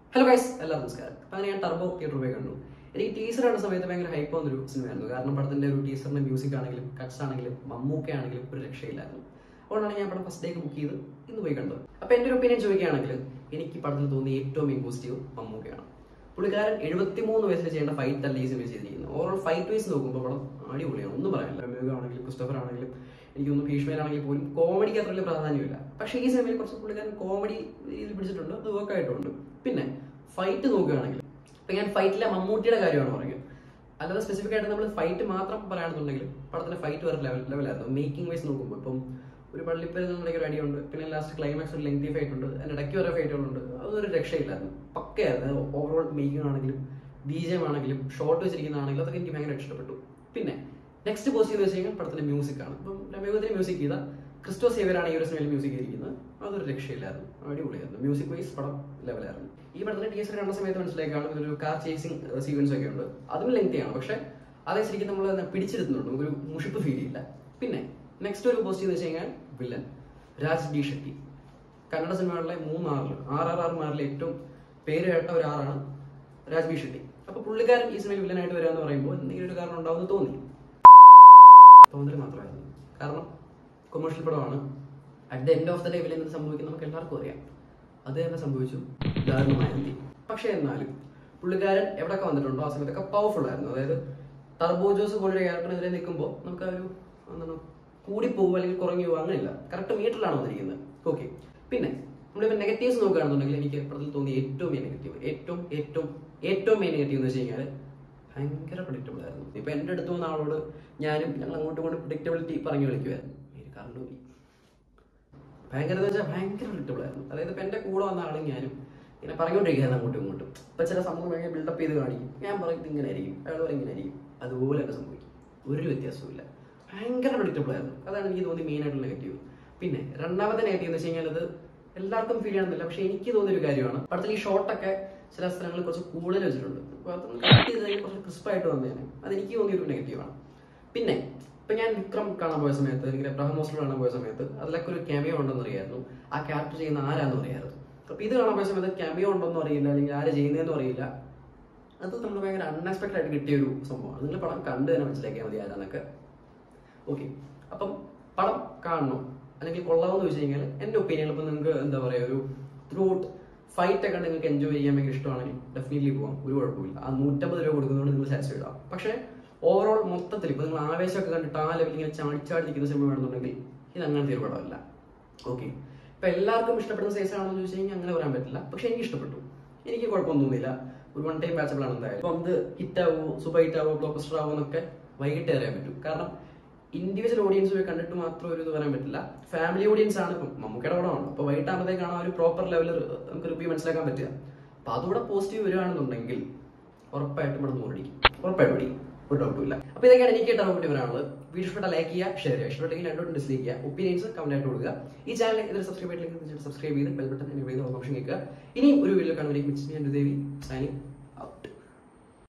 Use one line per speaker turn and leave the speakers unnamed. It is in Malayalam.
ഹലോ ഗൈസ് എല്ലാവർക്കും നമസ്കാരം അപ്പൊ അങ്ങനെ ഞാൻ ടർബോ തിയേറ്റർ പോയി കണ്ടു എനിക്ക് ടീസർ കണ്ട സമയത്ത് ഭയങ്കര ഹൈപ്പ് വന്നൊരു സിനിമയായിരുന്നു കാരണം പടത്തിന്റെ ഒരു ടീസറിന്റെ മ്യൂസിക് ആണെങ്കിലും കട്ട്സ് ആണെങ്കിലും മമ്മൂക്ക ആണെങ്കിലും ഒരു രക്ഷയില്ലായിരുന്നു അതുകൊണ്ടാണ് ഞാൻ പടം ഫസ്റ്റ് ഡേക്ക് ബുക്ക് ചെയ്ത് ഇന്ന് പോയി കണ്ടത് അപ്പൊ എന്റെ ഒരു ഒപ്പീനിയൻ ചോദിക്കുകയാണെങ്കിൽ എനിക്ക് ഈ പടത്തിൽ തോന്നിയ ഏറ്റവും മെയിൻ പോസിറ്റീവ് മമ്മൂക്കയാണ് പുള്ളിക്കാരൻ എഴുപത്തിമൂന്ന് വയസ്സിൽ ചെയ്യേണ്ട ഫൈറ്റ് അല്ല ഈ സിനിമ ചെയ്തിരിക്കുന്നത് ഓവറോൾ ഫൈറ്റ് വൈസ് നോക്കുമ്പോൾ പടം അടിപൊളിയാണ് ഒന്നും പറയാനില്ല രമ്യക ആണെങ്കിലും ക്രിസ്റ്റഫർ ആണെങ്കിലും എനിക്കൊന്നും ഭീഷ്മയിലാണെങ്കിൽ പോലും കോമഡിക്ക് അത്ര വലിയ പ്രാധാന്യമില്ല പക്ഷേ ഈ സിനിമയിൽ കുറച്ച് പുള്ളിക്കാരൻ കോമഡി രീതിയിൽ പിടിച്ചിട്ടുണ്ട് അത് വർക്ക് ആയിട്ടുണ്ട് പിന്നെ ഫൈറ്റ് നോക്കുകയാണെങ്കിൽ ഇപ്പൊ ഞാൻ ഫൈറ്റിലെ മമ്മൂട്ടിയുടെ കാര്യമാണ് പറയുന്നത് അല്ലാതെ സ്പെസിഫിക് ആയിട്ട് നമ്മൾ ഫൈറ്റ് മാത്രം പറയുകയാണെന്നുണ്ടെങ്കിൽ പടത്തിന്റെ ഫൈറ്റ് വേറെ ലെവൽ ലെവലായിരുന്നു മേക്കിംഗ് വൈസ് നോക്കുമ്പോൾ ഇപ്പം ഒരു പള്ളിപ്പരുന്നിടയ്ക്ക് ഒരു അടിയുണ്ട് പിന്നെ ലാസ്റ്റ് ക്ലൈമാക്സ് ഒരു ലെങ്തി ഫൈറ്റ് ഉണ്ട് അതിന്റെ ഇടയ്ക്ക് വരെ ഫൈറ്റുകളുണ്ട് അതൊരു രക്ഷയില്ലായിരുന്നു പക്കയായിരുന്നു ഓവറോൾ മേക്കിംഗ് ആണെങ്കിലും ബി ജെ ആണെങ്കിലും ഷോർട്ട് വെച്ചിരിക്കുന്നതാണെങ്കിലും അതൊക്കെ എനിക്ക് ഭയങ്കര ഇഷ്ടപ്പെട്ടു പിന്നെ നെക്സ്റ്റ് പോസിറ്റീവ് എന്ന് വെച്ച് കഴിഞ്ഞാൽ പടത്തിന്റെ മ്യൂസിക് ആണ് ഇപ്പം രമേഗത്തിന് മ്യൂസിക് ചെയ്ത ക്രിസ്റ്റോ സേവരാണ് ഈ ഒരു സിനിമയിൽ മ്യൂസിക് ചെയ്തിരിക്കുന്നത് അതൊരു രക്ഷയില്ലായിരുന്നു അടിപൊളിയായിരുന്നു മ്യൂസിക് വൈസ് പടം ലെവലായിരുന്നു ഈ പടത്തിന്റെ ടീച്ചർ കണ്ട സമയത്ത് മനസ്സിലാക്കാണ് ഒരു കാർ ചേസിങ് സീക്വൻസ് ഒക്കെ ഉണ്ട് അതും ലെങ്തിയാണ് പക്ഷെ അതേ ശരിക്കും നമ്മൾ പിടിച്ചെടുക്കുന്നുണ്ട് നമുക്കൊരു മുഷിപ്പ് ഫീൽ ചെയ്യില്ല പിന്നെ നെക്സ്റ്റ് ഒരു പോസിറ്റീവ് എന്ന് വെച്ച് കഴിഞ്ഞാൽ വില്ലൻ രാജ് ഡി ഷെട്ടി കന്നഡ സിനിമകളിലെ മൂന്നാറിൽ ആർ ആർ ആർ മാറിലെ ഏറ്റവും പേര് കേട്ട ഒരു ആറാണ് രാജ് ബി ഷെട്ടി അപ്പൊ പുള്ളിക്കാരൻ ഈ സിനിമയിൽ വില്ലനായിട്ട് വരിക എന്ന് പറയുമ്പോൾ എന്തെങ്കിലും ഒരു കാരണം ഉണ്ടാവുമെന്ന് തോന്നി തോന്നൽ മാത്രമായിരുന്നു കാരണം കൊമേഴ്ഷ്യൽ പടമാണ് at the end of the day villain എന്ത് സംഭവിക്കും നമുക്ക് എല്ലാവർക്കും അറിയാം അത് തന്നെ സംഭവിച്ചു ദാരുണമായന്തി പക്ഷേ എന്നാലും പുള്ളിക്കാരൻ എവിടെയൊക്കെ വന്നിട്ടുണ്ടോ ആ സമയത്തൊക്കെ പവർഫുൾ ആയിരുന്നു അതായത് ടർബോ ജോസ് പോലൊരു ക്യാരക്ടറിനെതിരെ നിൽക്കുമ്പോൾ നമുക്ക് ആ ഒരു എന്താണ് കൂടിപ്പോകും അല്ലെങ്കിൽ കുറഞ്ഞു പോകും അങ്ങനെയില്ല കറക്റ്റ് മീറ്ററിലാണ് വന്നിരിക്കുന്നത് ഓക്കെ പിന്നെ നമ്മളിപ്പോൾ നെഗറ്റീവ്സ് നോക്കുകയാണെന്നുണ്ടെങ്കിൽ എനിക്ക് പടത്തിൽ തോന്നിയ ഏറ്റവും മെയിൻ നെഗറ്റീവ് ഏറ്റവും ഏറ്റവും ഏറ്റവും മെയിൻ നെഗറ്റീവ് എന്ന് വെച്ച് കഴിഞ്ഞാൽ ഭയങ്കര പ്രഡിക്റ്റബിൾ ആയിരുന്നു ഇപ്പൊ എന്റെ അടുത്ത് വന്ന ആളോട് ഞാനും ഞങ്ങൾ അങ്ങോട്ടും ഇങ്ങോട്ടും പ്രഡിക്റ്റബിലിറ്റി പറഞ്ഞു കളിക്കുമായിരുന്നു എനിക്ക് കറണ്ട് പോയി ഭയങ്കര എന്ന് വെച്ചാൽ ഭയങ്കര പ്രഡിക്റ്റബിൾ ആയിരുന്നു അതായത് ഇപ്പൊ എന്റെ കൂടെ വന്ന ആളും ഞാനും ഇങ്ങനെ പറഞ്ഞുകൊണ്ടിരിക്കുകയായിരുന്നു അങ്ങോട്ടും ഇങ്ങോട്ടും ഇപ്പൊ ചില സംഭവം ഭയങ്കര ബിൽഡപ്പ് ചെയ്ത് കാണിക്കും ഞാൻ പറയും ഇങ്ങനെ ആയിരിക്കും അയാൾ പറയും ഇങ്ങനെ ആയിരിക്കും അതുപോലെ തന്നെ സംഭവിക്കും ഒരു വ്യത്യാസവും ഭയങ്കര പ്രഡിക്റ്റബിൾ ആയിരുന്നു അതാണ് എനിക്ക് തോന്നിയ മെയിൻ ആയിട്ടുള്ള നെഗറ്റീവ് പിന്നെ രണ്ടാമത്തെ നെഗറ്റീവ് എന്ന് വെച്ച് കഴിഞ്ഞാൽ അത് എല്ലാവർക്കും ഫീൽ ചെയ്യണമെന്നില്ല പക്ഷെ എനിക്ക് തോന്നിയ ഒരു കാര്യമാണ് പടത്തിൽ ഈ ഷോട്ടൊക്കെ ചില സ്ഥലങ്ങളിൽ കുറച്ച് കൂടുതൽ വെച്ചിട്ടുണ്ട് അപ്പൊ അതൊന്ന് കട്ട് ചെയ്ത് കഴിഞ്ഞാൽ കുറച്ച് ക്രിസ്പായിട്ട് വന്നേനെ അത് എനിക്ക് തോന്നിയ ഒരു നെഗറ്റീവാണ് പിന്നെ ഇപ്പൊ ഞാൻ വിക്രം കാണാൻ പോയ സമയത്ത് അല്ലെങ്കിൽ എബ്രഹാം മോസ്റ്റർ കാണാൻ പോയ സമയത്ത് അതിലൊക്കെ ഒരു ക്യാമിയോ ഉണ്ടെന്ന് അറിയായിരുന്നു ആ ക്യാരക്ടർ ചെയ്യുന്ന ആരാന്ന് അറിയായിരുന്നു അപ്പൊ ഇത് കാണാൻ പോയ സമയത്ത് ക്യാമിയോ ഉണ്ടോന്നും അറിയില്ല അല്ലെങ്കിൽ ആര് ചെയ്യുന്നതെന്നും അറിയില്ല അത് നമ്മൾ ഭയങ്കര അൺഎക്സ്പെക്ടഡ് ആയിട്ട് കിട്ടിയ ഒരു സംഭവമാണ് നിങ്ങൾ പടം കണ്ടു തന്നെ മനസ്സിലാക്കിയാൽ മതി ആരാന്നൊക്കെ ഓക്കെ അപ്പം പടം കാണണോ അല്ലെങ്കിൽ കൊള്ളാമെന്ന് ചോദിച്ചു കഴിഞ്ഞാൽ എൻ്റെ ഒപ്പീനിയൻ ഇപ്പം നിങ്ങൾക്ക് എന്താ പറയുക ഒരു ത്രൂ ഔട്ട് ഫൈറ്റ് ഒക്കെ നിങ്ങൾക്ക് എൻജോയ് ചെയ്യാൻ ഭയങ്കര ഇഷ്ടമാണെങ്കിൽ ഡെഫിനറ്റ്ലി പോകാം ഒരു കുഴപ്പമില്ല ആ നൂറ്റമ്പത് രൂപ കൊടുക്കുന്നതുകൊണ്ട് നിങ്ങൾ സാറ്റിസ്ഫൈഡ് ആവും പക്ഷേ ഓവറോൾ മൊത്തത്തിൽ ഇപ്പം നിങ്ങൾ ആവേശമൊക്കെ കണ്ടിട്ട് ആ ലെവലിൽ ഇങ്ങനെ ചാടിച്ചാടി നിൽക്കുന്ന സിനിമ വേണമെന്നുണ്ടെങ്കിൽ ഇത് അങ്ങനത്തെ ഒരു പടമല്ല ഓക്കെ ഇപ്പം എല്ലാവർക്കും ഇഷ്ടപ്പെടുന്ന സൈസ് ആണെന്ന് ചോദിച്ചു കഴിഞ്ഞാൽ അങ്ങനെ പറയാൻ പറ്റില്ല പക്ഷെ എനിക്ക് ഇഷ്ടപ്പെട്ടു എനിക്ക് കുഴപ്പമൊന്നും തോന്നിയില്ല ഒരു വൺ ടൈം ബാച്ചബിൾ ആണ് എന്തായാലും അപ്പം ഇത് ഹിറ്റ് ആവോ സൂപ്പർ ഹിറ്റ് ആവോ ബ്ലോക്ക് ബസ്റ്റർ ആവോ എന്നൊക്കെ വൈകിട്ട് അറിയാൻ പറ്റും കാരണം ഇൻഡിവിജ്വൽ ഓഡിയൻസ് പോയി കണ്ടിട്ട് മാത്രം ഒരു ഇത് പറയാൻ പറ്റില്ല ഫാമിലി ഓഡിയൻസ് ആണ് ഇപ്പം മമ്മൂക്കയുടെ പടമാണ് അപ്പോൾ വൈകിട്ടാകുമ്പോഴത്തേക്കാണ് ആ ഒരു പ്രോപ്പർ ലെവലിൽ നമുക്ക് റിവ്യൂ മനസ്സിലാക്കാൻ പറ്റുക അപ്പോൾ അതുകൂടെ പോസിറ്റീവ് വരികയാണെന്നുണ്ടെങ്കിൽ ഉറപ്പായിട്ടും ഇവിടെ നൂറടിക്കും ഉറപ്പായിട്ടും അടിക്കും ഒരു ഡൗട്ടും ഇല്ല അപ്പോൾ ഇതൊക്കെയാണ് എനിക്ക് ഡൗട്ട് പറ്റി വരാനുള്ളത് വീഡിയോ ഇഷ്ടപ്പെട്ട ലൈക്ക് ചെയ്യുക ഷെയർ ചെയ്യുക ഇഷ്ടപ്പെട്ടെങ്കിൽ രണ്ടോട്ടും ഡിസ്ലൈക്ക് ചെയ്യുക ഒപ്പീനിയൻസ് കമന്റ് ആയിട്ട് കൊടുക്കുക ഈ ചാനൽ ഇതിൽ സബ്സ്ക്രൈബ് ചെയ്തില്ലെങ്കിൽ സബ്സ്ക്രൈബ് ചെയ്ത് ബെൽ ബട്ടൺ എന്നെ ഓപ്ഷൻ കേൾക്കുക ഇനിയും ഒരു വീഡിയോ കാണുമ്പോൾ മിസ് ഞാൻ ദേവി സൈനിങ് ഔട്ട്